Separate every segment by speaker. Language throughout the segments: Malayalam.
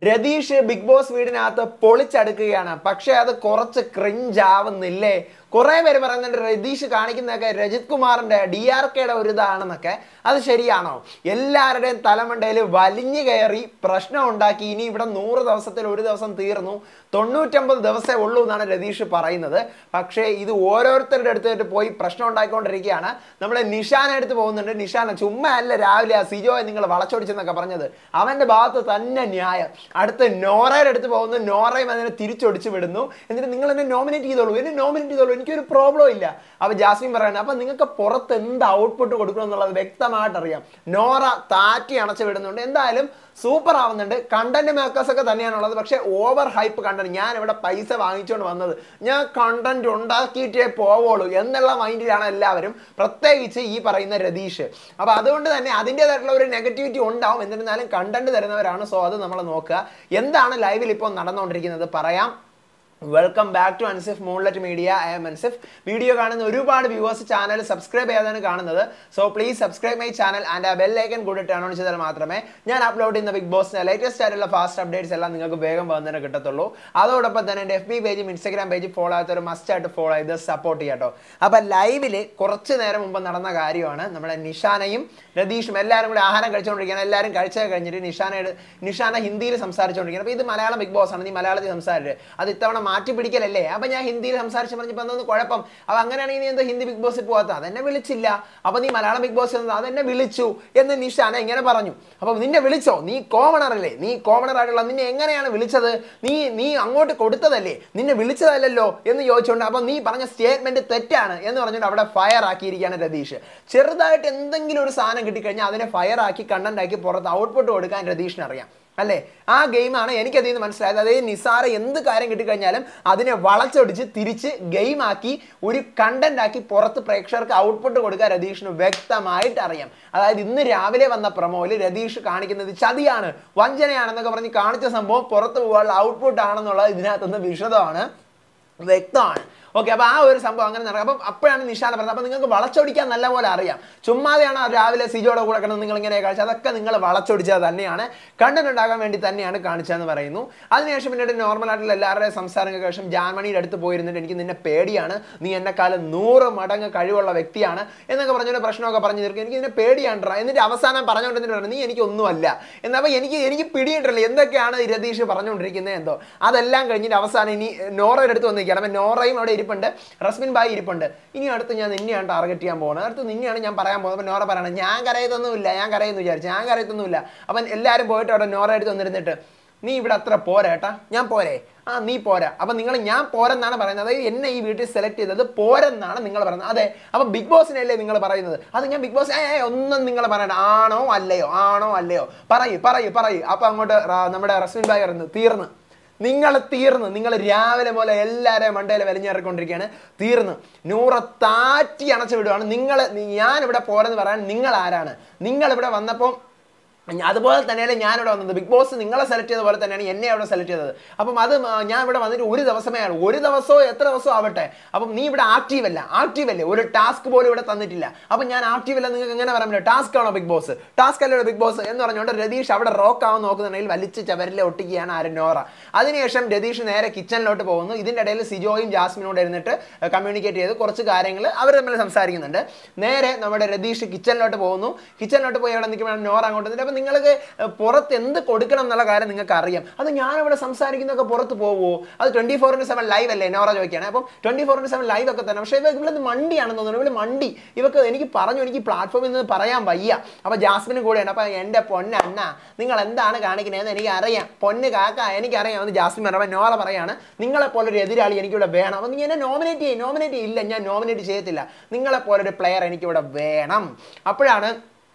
Speaker 1: രതീഷ് ബിഗ് ബോസ് വീടിനകത്ത് പൊളിച്ചടുക്കുകയാണ് പക്ഷെ അത് കുറച്ച് ക്രിഞ്ച് ആവുന്നില്ലേ കുറെ പേര് പറയുന്നുണ്ട് രതീഷ് കാണിക്കുന്നതൊക്കെ രജിത് കുമാറിന്റെ ഡി ആർ കെയുടെ ഒരു ഇതാണെന്നൊക്കെ അത് ശരിയാണോ എല്ലാവരുടെയും തലമണ്ടയിൽ വലിഞ്ഞു കയറി പ്രശ്നം ഉണ്ടാക്കി ഇനി ഇവിടെ നൂറ് ദിവസത്തിൽ ഒരു ദിവസം തീർന്നു തൊണ്ണൂറ്റമ്പത് ദിവസമേ ഉള്ളൂ എന്നാണ് രതീഷ് പറയുന്നത് പക്ഷേ ഇത് ഓരോരുത്തരുടെ അടുത്തായിട്ട് പോയി പ്രശ്നം ഉണ്ടാക്കിക്കൊണ്ടിരിക്കുകയാണ് നമ്മളെ നിഷാന എടുത്ത് പോകുന്നുണ്ട് നിഷാന ചുമ്മാ അല്ല രാവിലെ ആ സിജോയെ നിങ്ങൾ വളച്ചൊടിച്ചെന്നൊക്കെ പറഞ്ഞത് അവന്റെ ഭാഗത്ത് തന്നെ ന്യായം അടുത്ത് നോറയുടെ അടുത്ത് പോകുന്നു നോറയും അതിനെ തിരിച്ചൊടിച്ച് വിടുന്നു എന്നിട്ട് നിങ്ങൾ എന്നെ നോമിനേറ്റ് ചെയ്തോളൂ എന്നെ നോമിനേറ്റ് ചെയ്തോളൂ എനിക്കൊരു പ്രോബ്ലം ഇല്ല അപ്പൊ ജാസ്മിൻ പറയുന്നത് അപ്പൊ നിങ്ങൾക്ക് പുറത്ത് എന്ത് ഔട്ട്പുട്ട് കൊടുക്കണം എന്നുള്ളത് വ്യക്തമായിട്ട് അറിയാം നോറ താറ്റി അണച്ചു വിടുന്നുണ്ട് എന്തായാലും സൂപ്പർ ആവുന്നുണ്ട് കണ്ടന്റ് മേക്കേഴ്സ് ഒക്കെ തന്നെയാണുള്ളത് പക്ഷേ ഓവർ ഹൈപ്പ് കണ്ടന്റ് ഞാൻ ഇവിടെ പൈസ വാങ്ങിച്ചുകൊണ്ട് വന്നത് ഞാൻ കണ്ടന്റ് ഉണ്ടാക്കിയിട്ടേ പോവുള്ളൂ എന്നുള്ള മൈൻഡിലാണ് എല്ലാവരും പ്രത്യേകിച്ച് ഈ പറയുന്ന രതീഷ് അപ്പൊ അതുകൊണ്ട് തന്നെ അതിൻ്റെതായിട്ടുള്ള ഒരു നെഗറ്റിവിറ്റി ഉണ്ടാവും എന്നിരുന്നാലും കണ്ടന്റ് തരുന്നവരാണ് സോ അത് നമ്മൾ നോക്കുക എന്താണ് ലൈവിൽ ഇപ്പോൾ നടന്നുകൊണ്ടിരിക്കുന്നത് പറയാം welcome back to Ansif moonlight media I'm Ansif video കാണുന്ന ഒരുപാട് വ്യൂവേഴ്സ് ചാനൽ സബ്സ്ക്രൈബ് ചെയ്യാതാണ് കാണുന്നത് so please subscribe my channel and ആ ബെൽ ഐക്കൺ കൂടി ടേൺ ഓൺ ചെയ്താൽ മാത്രമേ ഞാൻ അപ്ലോഡ് ചെയ്യുന്ന ബിഗ് ബോസിന്റെ ലേറ്റസ്റ്റ് ആയിട്ടുള്ള ഫാസ്റ്റ് അപ്ഡേറ്റ്സ് എല്ലാം നിങ്ങൾക്ക് വേഗം വന്നതിന് കിട്ടത്തുള്ളൂ അതോടൊപ്പം തന്നെ എൻ്റെ എഫ് ബി പേജും ഇൻസ്റ്റാഗ്രാം പേജും ഫോളോ ആകാത്തവർ മസ്റ്റ് ആയിട്ട് ഫോളോ ചെയ്ത് സപ്പോർട്ട് ചെയ്യാട്ടോ അപ്പോൾ ലൈവിൽ കുറച്ച് നേരം മുമ്പ് നടന്ന കാര്യമാണ് നമ്മുടെ നിഷാനയും രതീഷും എല്ലാവരും കൂടി ആഹാരം കഴിച്ചുകൊണ്ടിരിക്കുകയാണ് എല്ലാവരും കഴിച്ചത് കഴിഞ്ഞിട്ട് നിഷാനയുടെ നിഷാന ഹിന്ദിയിൽ സംസാരിച്ചുകൊണ്ടിരിക്കുകയാണ് അപ്പോൾ ഇത് മലയാളം ബിഗ് ബോസ് ആണ് നീ മലയാളത്തിൽ സംസാരിച്ച് അത് ഇത്തവണ മാറ്റി പിടിക്കലല്ലേ അപ്പൊ ഞാൻ ഹിന്ദിയിൽ സംസാരിച്ച് പറഞ്ഞപ്പോൾ എന്തോന്ന് കുഴപ്പം അപ്പൊ അങ്ങനെയാണെങ്കിൽ നീ എന്താ ഹിന്ദി ബിഗ് ബോസിൽ പോകാത്ത അതെന്നെ വിളിച്ചില്ല അപ്പൊ നീ മലയാളം ബിഗ് ബോസ് അതെന്നെ വിളിച്ചു എന്ന് നിഷാന ഇങ്ങനെ പറഞ്ഞു അപ്പൊ നിന്നെ വിളിച്ചോ നീ കോമണർ അല്ലേ നീ കോമണർ ആയിട്ടുള്ള നിന്നെ എങ്ങനെയാണ് വിളിച്ചത് നീ നീ അങ്ങോട്ട് കൊടുത്തതല്ലേ നിന്നെ വിളിച്ചതല്ലല്ലോ എന്ന് ചോദിച്ചുകൊണ്ട് അപ്പൊ നീ പറഞ്ഞ സ്റ്റേറ്റ്മെന്റ് തെറ്റാണ് എന്ന് പറഞ്ഞുകൊണ്ട് അവിടെ ഫയർ ആക്കിയിരിക്കുകയാണ് രതീഷ് ചെറുതായിട്ട് എന്തെങ്കിലും ഒരു സാധനം കിട്ടിക്കഴിഞ്ഞാൽ അതിനെ ഫയർ ആക്കി കണ്ടന്റ് ആക്കി പുറത്ത് ഔട്ട്പുട്ട് കൊടുക്കാൻ രതീഷിന് അറിയാം അല്ലേ ആ ഗെയിമാണ് എനിക്കതിൽ നിന്ന് മനസ്സിലായത് അതായത് നിസാര എന്ത് കാര്യം കിട്ടിക്കഴിഞ്ഞാലും അതിനെ വളച്ചൊടിച്ച് തിരിച്ച് ഗെയിമാക്കി ഒരു കണ്ടന്റ് ആക്കി പുറത്ത് പ്രേക്ഷകർക്ക് ഔട്ട്പുട്ട് കൊടുക്കാൻ രതീഷിന് വ്യക്തമായിട്ട് അറിയാം അതായത് ഇന്ന് രാവിലെ വന്ന പ്രൊമോയിൽ രതീഷ് കാണിക്കുന്നത് ചതിയാണ് വഞ്ചനയാണെന്നൊക്കെ പറഞ്ഞ് കാണിച്ച സംഭവം പുറത്ത് പോകാനുള്ള ഔട്ട്പുട്ട് ആണെന്നുള്ളത് ഇതിനകത്തുനിന്ന് വിശദമാണ് വ്യക്തമാണ് ഓക്കെ അപ്പൊ ആ ഒരു സംഭവം അങ്ങനെ നടക്കും അപ്പം അപ്പോഴാണ് നിഷാന പറഞ്ഞത് അപ്പൊ നിങ്ങൾക്ക് വളച്ചൊടിക്കാൻ നല്ല അറിയാം ചുമ്മാതെയാണ് ആ രാവിലെ സിജോയുടെ കൂടെ കിടന്ന് നിങ്ങൾ ഇങ്ങനെ കാണിച്ചത് അതൊക്കെ നിങ്ങൾ വളച്ചൊടിച്ചത് തന്നെയാണ് കണ്ടന്റ് ഉണ്ടാകാൻ വേണ്ടി തന്നെയാണ് കാണിച്ചതെന്ന് പറയുന്നു അതിനുശേഷം പിന്നീട് നോർമൽ ആയിട്ടുള്ള എല്ലാവരുടെയും സംസാരങ്ങൾക്ക് ശേഷം ജാൻമണിയുടെ അടുത്ത് പോയിരുന്നിട്ട് എനിക്ക് നിന്നെ പേടിയാണ് നീ എന്നെക്കാലം നൂറ് മടങ്ങ് കഴിവുള്ള വ്യക്തിയാണ് എന്നൊക്കെ പറഞ്ഞൊരു പ്രശ്നമൊക്കെ പറഞ്ഞു തീർക്കും എനിക്ക് നിന്നെ പേടിയാണ് എന്നിട്ട് അവസാനം പറഞ്ഞുകൊണ്ടിരുന്നിട്ട് പറഞ്ഞു നീ എനിക്കൊന്നുമല്ല എന്നപ്പോൾ എനിക്ക് എനിക്ക് പിടിയിട്ടില്ല എന്തൊക്കെയാണ് ഈ രതീഷ് പറഞ്ഞുകൊണ്ടിരിക്കുന്നത് എന്തോ അതെല്ലാം കഴിഞ്ഞിട്ട് അവസാനം ഇനി നോറയുടെ അടുത്ത് വന്നിരിക്കുകയാണ് അപ്പം നോറയും അവിടെ ഇരിപ്പുണ്ട് റസ്മിൻ ബായി ഇരിപ്പുണ്ട് ഇനി അടുത്ത് ഞാൻ നിന്നെയാണ് ടാർഗറ്റ് ചെയ്യാൻ പോകുന്നത് അടുത്ത് നിന്നെയാണ് ഞാൻ പറയാൻ പോകുന്നത് അപ്പം നോറ പറയണം ഞാൻ കരയത്തൊന്നുമില്ല ഞാൻ കരയെന്ന് വിചാരിച്ചു ഞാൻ കരയത്തൊന്നുമില്ല അപ്പം എല്ലാവരും പോയിട്ട് അവിടെ നോറ അടുത്ത് വന്നിരുന്നിട്ട് നീ ഇവിടെ അത്ര പോരാ ഏട്ടാ ഞാൻ പോരേ ആ നീ പോരാ അപ്പം നിങ്ങൾ ഞാൻ പോരെന്നാണ് പറയുന്നത് അതായത് എന്നെ ഈ വീട്ടിൽ സെലക്ട് ചെയ്തത് പോരെന്നാണ് നിങ്ങൾ പറയുന്നത് അതെ അപ്പം ബിഗ് ബോസിനല്ലേ നിങ്ങൾ പറയുന്നത് അത് ഞാൻ ബിഗ് ബോസ് ഏ ഏ, ഒന്നും നിങ്ങൾ പറയണ്ട ആണോ അല്ലയോ ആണോ അല്ലയോ പറയൂ പറയൂ പറയൂ അപ്പം അങ്ങോട്ട് റ- നമ്മുടെ റസ്മിൻ ബായി പറയുന്നു തീർന്ന് നിങ്ങൾ തീർന്ന് നിങ്ങൾ രാവിലെ പോലെ എല്ലാവരെയും മണ്ടയിൽ വലിഞ്ഞേറിക്കൊണ്ടിരിക്കുകയാണ് തീർന്ന് നൂറ താറ്റി അണച്ചു വിടുവാണ് നിങ്ങൾ ഞാൻ ഇവിടെ പോരെന്ന് പറയാൻ നിങ്ങൾ ആരാണ് നിങ്ങൾ ഇവിടെ വന്നപ്പോൾ അതുപോലെ തന്നെയല്ലേ ഞാനിവിടെ വന്നത് ബിഗ് ബോസ് നിങ്ങളെ സെലക്ട് ചെയ്ത പോലെ തന്നെയാണ് എന്നെ അവിടെ സെലക്ട് ചെയ്തത് അപ്പം അത് ആ, ഞാൻ ഇവിടെ വന്നിട്ട് ഒരു ദിവസമേ ആളൂ ഒരു ദിവസമോ എത്ര ദിവസമോ ആവട്ടെ അപ്പം നീ ഇവിടെ ആക്റ്റീവ് അല്ല ആക്റ്റീവ് അല്ലേ ഒരു ടാസ്ക് പോലും ഇവിടെ തന്നിട്ടില്ല അപ്പം ഞാൻ ആക്റ്റീവ് അല്ല നിങ്ങൾക്ക് എങ്ങനെ പറയാൻ പറ്റില്ല ടാസ്ക് ആണോ ബിഗ് ബോസ് ടാസ്ക് അല്ലല്ലോ ബിഗ് ബോസ് എന്ന് പറഞ്ഞുകൊണ്ട് രതീഷ് അവിടെ റോക്ക് ആവാൻ നോക്കുന്നുണ്ടെങ്കിൽ വലിച്ച് ചവരിലെ ഒട്ടിക്കുകയാണ് ആര് നോറ അതിനുശേഷം രതീഷ് നേരെ കിച്ചണിലോട്ട് പോകുന്നു ഇതിൻ്റെ ഇടയിൽ സിജോയും ജാസ്മിനോട് ഇരുന്നിട്ട് കമ്മ്യൂണിക്കേറ്റ് ചെയ്ത് കുറച്ച് കാര്യങ്ങൾ അവർ തമ്മിൽ സംസാരിക്കുന്നുണ്ട് നേരെ നമ്മുടെ രതീഷ് കിച്ചണിലോട്ട് പോകുന്നു കിച്ചണിലോട്ട് പോയി അവിടെ നിൽക്കുമ്പോൾ നോറ അങ്ങോട്ട് നിന്നിട്ട് അപ്പം നിങ്ങൾക്ക് പുറത്ത് എന്ത് കൊടുക്കണം എന്നുള്ള കാര്യം നിങ്ങൾക്ക് അറിയാം അത് ഞാനിവിടെ സംസാരിക്കുന്നതൊക്കെ പുറത്ത് പോവുമോ അത് twenty four into seven live അല്ലേ നോറ ചോദിക്കുകയാണ് അപ്പം twenty four into seven live ഒക്കെ തന്നെ പക്ഷേ ഇവ ഇവിടെ മണ്ടിയാണെന്ന് തോന്നുന്നു ഇവിടെ മണ്ടി ഇവക്ക് എനിക്ക് പറഞ്ഞു എനിക്ക് പ്ലാറ്റ്ഫോമിൽ നിന്ന് പറയാൻ വയ്യ അപ്പോൾ ജാസ്മിനും കൂടെയാണ് അപ്പോൾ എൻ്റെ പൊന്നണ്ണ നിങ്ങൾ എന്താണ് കാണിക്കുന്നതെന്ന് എനിക്ക് അറിയാം പൊന്ന് കാക്ക എനിക്കറിയാം എന്ന് ജാസ്മിൻ പറഞ്ഞു അപ്പോൾ നോറ പറയാണ് നിങ്ങളെ പോലൊരു എതിരാളി എനിക്കിവിടെ വേണം അപ്പോൾ നീ എന്നെ നോമിനേറ്റ് ചെയ്യും നോമിനേറ്റ് ഇല്ല ഞാൻ നോമിനേറ്റ് ചെയ്യത്തില്ല നിങ്ങളെ പോലൊരു പ്ലെയർ എനിക്കിവിടെ വേണം അപ്പോഴാണ്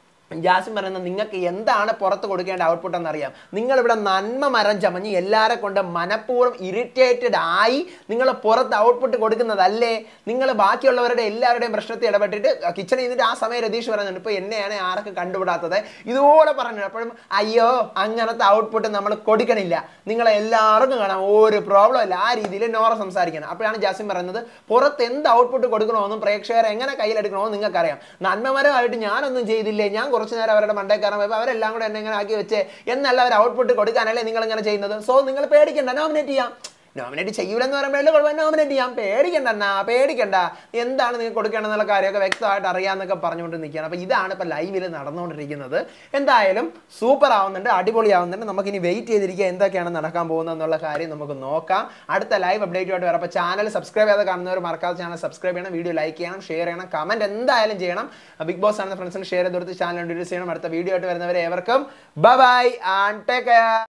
Speaker 1: ജാസിം പറയുന്നത് നിങ്ങൾക്ക് എന്താണ് പുറത്ത് കൊടുക്കേണ്ട ഔട്ട്പുട്ട് എന്നറിയാം നിങ്ങളിവിടെ നന്മ മരം ചമഞ്ഞ് എല്ലാരെ കൊണ്ട് മനഃപൂർവ്വം ഇറിറ്റേറ്റഡ് ആയി നിങ്ങൾ പുറത്ത് ഔട്ട്പുട്ട് കൊടുക്കുന്നതല്ലേ നിങ്ങൾ ബാക്കിയുള്ളവരുടെ എല്ലാവരുടെയും പ്രശ്നത്തിൽ ഇടപെട്ടിട്ട് കിച്ചണിൽ നിന്നിട്ട് ആ സമയം രതീഷ് പറയുന്നുണ്ട് ഇപ്പോൾ എന്നെയാണ് ആർക്കും കണ്ടുപിടാത്തത് ഇതുപോലെ പറഞ്ഞു അപ്പോഴും അയ്യോ അങ്ങനത്തെ ഔട്ട്പുട്ട് നമ്മൾ കൊടുക്കണില്ല നിങ്ങളെ എല്ലാവർക്കും കാണാം ഒരു പ്രോബ്ലം ഇല്ല ആ രീതിയിൽ നോറ സംസാരിക്കണം അപ്പോഴാണ് ജാസിം പറയുന്നത് പുറത്ത് എന്ത് ഔട്ട്പുട്ട് കൊടുക്കണമെന്നും പ്രേക്ഷകരെ എങ്ങനെ കയ്യിലെടുക്കണമെന്നും നിങ്ങൾക്കറിയാം നന്മമരമായിട്ട് ഞാനൊന്നും ചെയ്തില്ലേ ഞാൻ കുറച്ച് നേരം അവരുടെ മണ്ടേ കയറാൻ പോയപ്പോൾ അവരെല്ലാം കൂടെ എന്നെ ഇങ്ങനെ ആക്കി വെച്ച് എന്നല്ല അവർ ഔട്ട്പുട്ട് കൊടുക്കാനല്ലേ നിങ്ങൾ ഇങ്ങനെ ചെയ്യുന്നത് സോ നിങ്ങൾ പേടിക്കണ്ട നോമിനേറ്റ് ചെയ്യാം നോമിനേറ്റ് ചെയ്യൂലെന്ന് പറയുമ്പോഴല്ലേ കുഴപ്പം നോമിനേറ്റ് ചെയ്യാം പേടിക്കണ്ട എന്നാ പേടിക്കണ്ട എന്താണ് നിങ്ങൾക്ക് കൊടുക്കേണ്ടതെന്നുള്ള കാര്യമൊക്കെ വ്യക്തമായിട്ട് അറിയാമെന്നൊക്കെ പറഞ്ഞുകൊണ്ട് നിൽക്കുകയാണ് അപ്പോൾ ഇതാണ് ഇപ്പോൾ ലൈവിൽ നടന്നുകൊണ്ടിരിക്കുന്നത് എന്തായാലും സൂപ്പർ ആവുന്നുണ്ട് അടിപൊളി ആവുന്നുണ്ട് നമുക്കിനി വെയിറ്റ് ചെയ്തിരിക്കുക എന്തൊക്കെയാണ് നടക്കാൻ പോകുന്നത് എന്നുള്ള കാര്യം നമുക്ക് നോക്കാം അടുത്ത ലൈവ് അപ്ഡേറ്റുമായിട്ട് വരാം അപ്പോൾ ചാനൽ സബ്സ്ക്രൈബ് ചെയ്ത് കാണുന്നവർ മറക്കാതെ ചാനൽ സബ്സ്ക്രൈബ് ചെയ്യണം വീഡിയോ ലൈക്ക് ചെയ്യണം ഷെയർ ചെയ്യണം കമൻറ്റ് എന്തായാലും ചെയ്യണം ബിഗ് ബോസ് ആണ് ഫ്രണ്ട്സിന് ഷെയർ ചെയ്ത് കൊടുത്ത് ചാനൽ ഇൻട്രൊഡ്യൂസ് ചെയ്യണം അടുത്ത വീഡിയോ ആയിട്ട് വരുന്നവരെ ഏവർക്കും ബൈ ആൻഡ് ടേക്ക് കെയർ